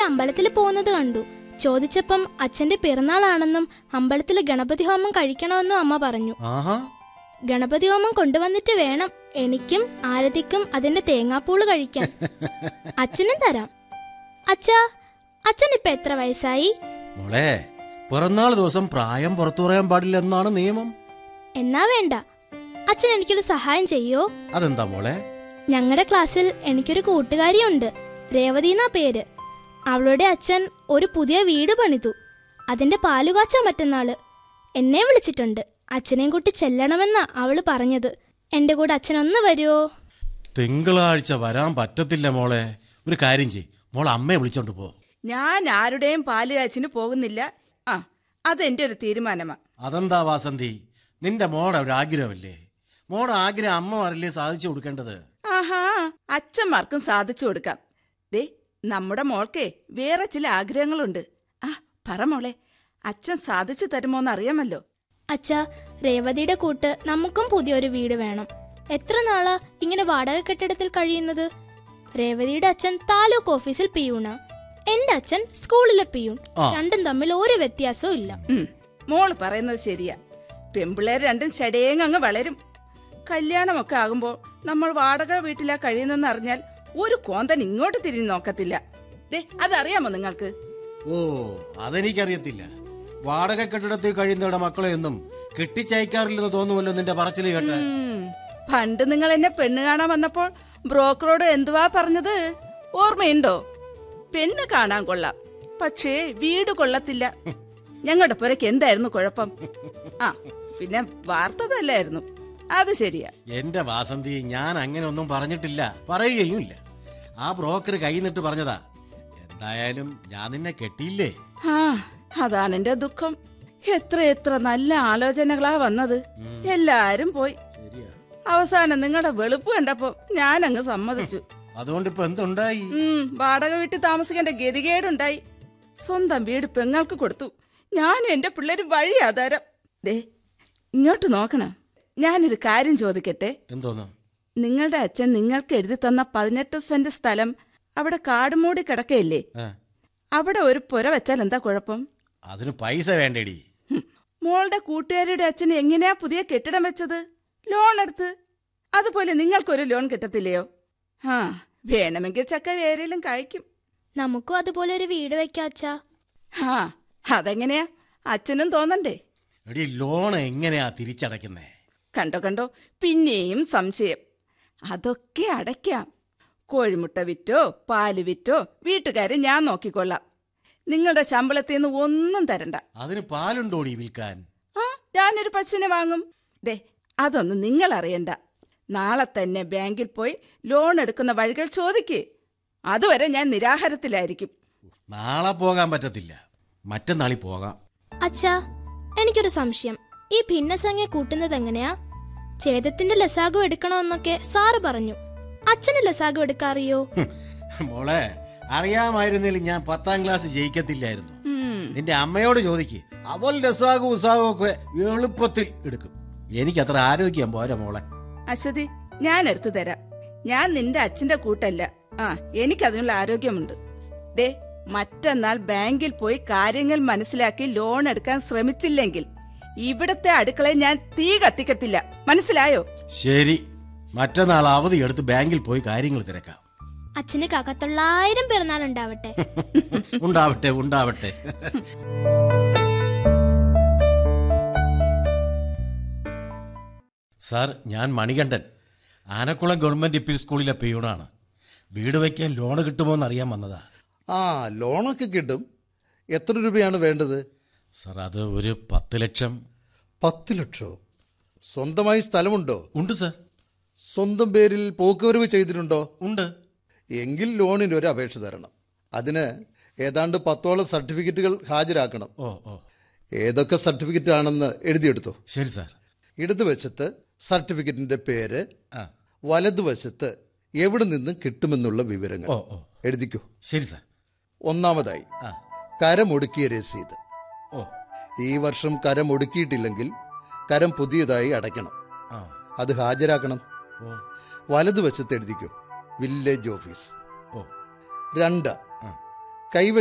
അമ്പലത്തിൽ പോകുന്നത് കണ്ടു ചോദിച്ചപ്പം അച്ഛന്റെ പിറന്നാളാണെന്നും അമ്പലത്തിൽ ഗണപതി ഹോമം കഴിക്കണമെന്നും അമ്മ പറഞ്ഞു ആഹാ ഗണപതി ഹോമം കൊണ്ടുവന്നിട്ട് വേണം എനിക്കും ആരതിക്കും അതിന്റെ തേങ്ങാപ്പൂള് കഴിക്കാൻ അച്ഛനും തരാം അച്ഛാ അച്ഛൻ ഇപ്പൊ എത്ര വയസ്സായി മോളെ പിറന്നാൾ ദിവസം പ്രായം പുറത്തു പറയാൻ പാടില്ല എന്നാണ് നിയമം എന്നാ വേണ്ട അച്ഛൻ എനിക്കൊരു സഹായം ചെയ്യോ അതെന്താ മോളെ ഞങ്ങളുടെ ക്ലാസ്സിൽ എനിക്കൊരു കൂട്ടുകാരിയുണ്ട് രേവതി എന്നാ പേര് അവളുടെ അച്ഛൻ ഒരു പുതിയ വീട് പണിതു അതിന്റെ പാലുകാച്ചാൻ മറ്റന്നാള് എന്നെ വിളിച്ചിട്ടുണ്ട് അച്ഛനെയും കൂട്ടി ചെല്ലണമെന്നാ അവള് പറഞ്ഞത് എന്റെ കൂടെ അച്ഛൻ ഒന്ന് വരുമോ തിങ്കളാഴ്ച വരാൻ പറ്റത്തില്ല മോളെ ഒരു കാര്യം ചെയ് മോൾ അമ്മയെ വിളിച്ചോണ്ട് പോ ഞാൻ ആരുടെയും പാല് കാച്ചിന് പോകുന്നില്ല ആ അതെന്റെ ഒരു തീരുമാനമാ അതെന്താ വാസന്തി നിന്റെ മോടെ ഒരു ആഗ്രഹമല്ലേ മോടെ ആഗ്രഹം അമ്മമാരല്ലേ സാധിച്ചു കൊടുക്കേണ്ടത് ആഹാ അച്ഛന്മാർക്കും സാധിച്ചു കൊടുക്കാം ദേ നമ്മുടെ മോൾക്കേ വേറെ ചില ആഗ്രഹങ്ങളുണ്ട് ആ പറ മോളെ അച്ഛൻ സാധിച്ചു തരുമോന്ന് അറിയാമല്ലോ അച്ഛാ രേവതിയുടെ കൂട്ട് നമുക്കും പുതിയൊരു വീട് വേണം എത്ര നാളാ ഇങ്ങനെ വാടക കെട്ടിടത്തിൽ കഴിയുന്നത് രേവതിയുടെ അച്ഛൻ താലൂക്ക് ഓഫീസിൽ പിയൂണ എന്റെ അച്ഛൻ സ്കൂളിലെ പിയൂൺ ആ. രണ്ടും തമ്മിൽ ഒരു വ്യത്യാസവും ഇല്ല ഉം, മോള് പറയുന്നത് ശരിയാ പെമ്പിള്ളേർ രണ്ടും ഷടേങ്ങ് വളരും കല്യാണമൊക്കെ ആകുമ്പോൾ നമ്മൾ വാടക വീട്ടിലാ കഴിയുന്നെന്ന് അറിഞ്ഞാൽ ഒരു കോന്തൻ ഇങ്ങോട്ട് തിരിഞ്ഞു നോക്കത്തില്ല ദേ അതറിയാമോ നിങ്ങൾക്ക് ഓ അതെനിക്കറിയത്തില്ല വാടക കെട്ടിടത്തിൽ കഴിയുന്നവരുടെ മക്കളെയൊന്നും കെട്ടിച്ചയക്കാറില്ലെന്ന് തോന്നുമല്ലോ നിന്റെ പറച്ചില് കേട്ട് ഉം, പണ്ട് നിങ്ങൾ എന്നെ പെണ്ണ് കാണാൻ വന്നപ്പോൾ ബ്രോക്കറോട് എന്തുവാ പറഞ്ഞത് ഓർമ്മയുണ്ടോ പെണ്ണ് കാണാൻ കൊള്ളാം പക്ഷേ വീട് കൊള്ളത്തില്ല ഞങ്ങളുടെ പുരക്ക് എന്തായിരുന്നു കുഴപ്പം ആ പിന്നെ വാർത്തതല്ലായിരുന്നു അത് ശരിയാ എന്റെ വാസന്തി ഞാൻ അങ്ങനെ ഒന്നും പറഞ്ഞിട്ടില്ല പറയുകയുമില്ല ആ ബ്രോക്കർ കൈന്നിട്ട് പറഞ്ഞതാ എന്തായാലും ഞാൻ നിന്നെ കെട്ടിയില്ലേ ആ അതാണ് എന്റെ ദുഃഖം എത്ര എത്ര നല്ല ആലോചനകളാ വന്നത് എല്ലാരും പോയി ശരിയാ അവസാനം നിങ്ങളുടെ വെളുപ്പ് കണ്ടപ്പോ ഞാൻ അങ്ങ് സമ്മതിച്ചു അതുകൊണ്ട് ഇപ്പൊ എന്തുണ്ടായി ഉം, വാടക വീട്ടിൽ താമസിക്കേണ്ട ഗതികേടുണ്ടായി സ്വന്തം വീട് പെങ്ങൾക്ക് കൊടുത്തു ഞാനും എന്റെ പിള്ളേരും വഴി ആധാരം ദേ ഇങ്ങോട്ട് നോക്കണം ഞാനൊരു കാര്യം ചോദിക്കട്ടെ എന്തോന്നു നിങ്ങളുടെ അച്ഛൻ നിങ്ങൾക്ക് എഴുതി തന്ന പതിനെട്ട് സെന്റ് സ്ഥലം അവിടെ കാടുമൂടി കിടക്കയില്ലേ ആ, അവിടെ ഒരു പുര വെച്ചാൽ എന്താ കുഴപ്പം അതിന് പൈസ വേണ്ടേടി ഹും, മോളുടെ കൂട്ടുകാരിയുടെ അച്ഛൻ എങ്ങനെയാ പുതിയ കെട്ടിടം വെച്ചത് ലോൺ എടുത്ത് അതുപോലെ നിങ്ങൾക്കൊരു ലോൺ കിട്ടത്തില്ലയോ ആ വേണമെങ്കിൽ ചക്ക വേരയിലും കായ്ക്കും നമുക്കും അതുപോലെ ഒരു വീട് വെക്കാം അച്ഛാ ആ അതെങ്ങനെയാ അച്ഛനും തോന്നണ്ടേ എടി ലോൺ എങ്ങനെയാ തിരിച്ചടയ്ക്കുന്നേ കണ്ടോ കണ്ടോ പിന്നെയും സംശയം അതൊക്കെ അടയ്ക്കാം കോഴിമുട്ട വിറ്റോ പാല് വിറ്റോ വീട്ടുകാരെ ഞാൻ നോക്കിക്കൊള്ളാം നിങ്ങളുടെ ശമ്പളത്തിൽ നിന്ന് ഒന്നും തരണ്ട അതിന് പാലുണ്ടോടി വിൽക്കാൻ ആ ഞാനൊരു പശുവിനെ വാങ്ങും ദേ അതൊന്നും നിങ്ങൾ അറിയണ്ട നാളെ തന്നെ ബാങ്കിൽ പോയി ലോൺ എടുക്കുന്ന വഴികൾ ചോദിക്കേ അതുവരെ ഞാൻ നിരാഹാരത്തിലായിരിക്കും നാളെ പോകാൻ പറ്റത്തില്ല മറ്റന്നാളി പോകാം അച്ഛാ എനിക്കൊരു സംശയം ഈ ഭിന്നസംഖ്യ കൂട്ടുന്നത് എങ്ങനെയാ ഛേദത്തിന്റെ ലസാഗു എടുക്കണമെന്നൊക്കെ സാറ് പറഞ്ഞു അച്ഛന് ലസാഗു എടുക്കാറിയോ ഹും, മോളെ അറിയാമായിരുന്നില്ല ഞാൻ പത്താം ക്ലാസ് ജയിക്കത്തില്ലായിരുന്നു ഉം. നിന്റെ അമ്മയോട് ചോദിക്ക് അവൾ രസാകും ഉസാകും ഒക്കെ എളുപ്പത്തിൽ എടുക്കും എനിക്കത്ര ആരോഗ്യം പോരാ മോളെ അശ്വതി ഞാൻ എടുത്തു തരാം ഞാൻ നിന്റെ അച്ഛന്റെ കൂട്ടല്ല ആ എനിക്കതിനുള്ള ആരോഗ്യമുണ്ട് ദേ മറ്റന്നാൾ ബാങ്കിൽ പോയി കാര്യങ്ങൾ മനസ്സിലാക്കി ലോൺ എടുക്കാൻ ശ്രമിച്ചില്ലെങ്കിൽ ഇവിടത്തെ അടുക്കളയിൽ ഞാൻ തീ കത്തിക്കത്തില്ല മനസ്സിലായോ ശരി മറ്റന്നാൾ അവധി എടുത്ത് ബാങ്കിൽ പോയി കാര്യങ്ങൾ തിരക്കാം അച്ഛന് കകത്തൊള്ളായിരം പിറന്നാൾ ഉണ്ടാവട്ടെ ഉണ്ടാവട്ടെ ഉണ്ടാവട്ടെ സാർ ഞാൻ മണികണ്ഠൻ ആനക്കുളം ഗവൺമെന്റ് ഇപ്പിൽ സ്കൂളിലെ പിയൂണാണ് വീട് വയ്ക്കാൻ ലോൺ കിട്ടുമോ എന്ന് അറിയാൻ വന്നതാ ആ ലോണൊക്കെ കിട്ടും എത്ര രൂപയാണ് വേണ്ടത് സാർ അത് ഒരു പത്ത് ലക്ഷം പത്ത് ലക്ഷോ സ്വന്തമായി സ്ഥലമുണ്ടോ ഉണ്ട് സാർ സ്വന്തം പേരിൽ പോക്കുവരവ് ചെയ്തിട്ടുണ്ടോ ഉണ്ട് എങ്കിൽ ലോണിന് ഒരു അപേക്ഷ തരണം അതിന് ഏതാണ്ട് പത്തോളം സർട്ടിഫിക്കറ്റുകൾ ഹാജരാക്കണം ഓ ഓ ഏതൊക്കെ സർട്ടിഫിക്കറ്റ് ആണെന്ന് എഴുതിയെടുത്തു ശരി സാർ ഇടതുവശത്ത് സർട്ടിഫിക്കറ്റിന്റെ പേര് ആ വലതുവശത്ത് എവിടെ നിന്നും കിട്ടുമെന്നുള്ള വിവരങ്ങൾ ഓ ഓ എഴുതിക്കൂ ശരി സാർ ഒന്നാമതായി ആ കരമൊടുക്കിയ രസീത് ഓ ഈ വർഷം കരമൊടുക്കിയിട്ടില്ലെങ്കിൽ കരം പുതിയതായി അടയ്ക്കണം ആ അത് ഹാജരാക്കണം ഓ വലതുവശത്ത് എഴുതിക്കൂ വില്ലേജ് ഓഫീസ് ഓ രണ്ട് ആ കൈവ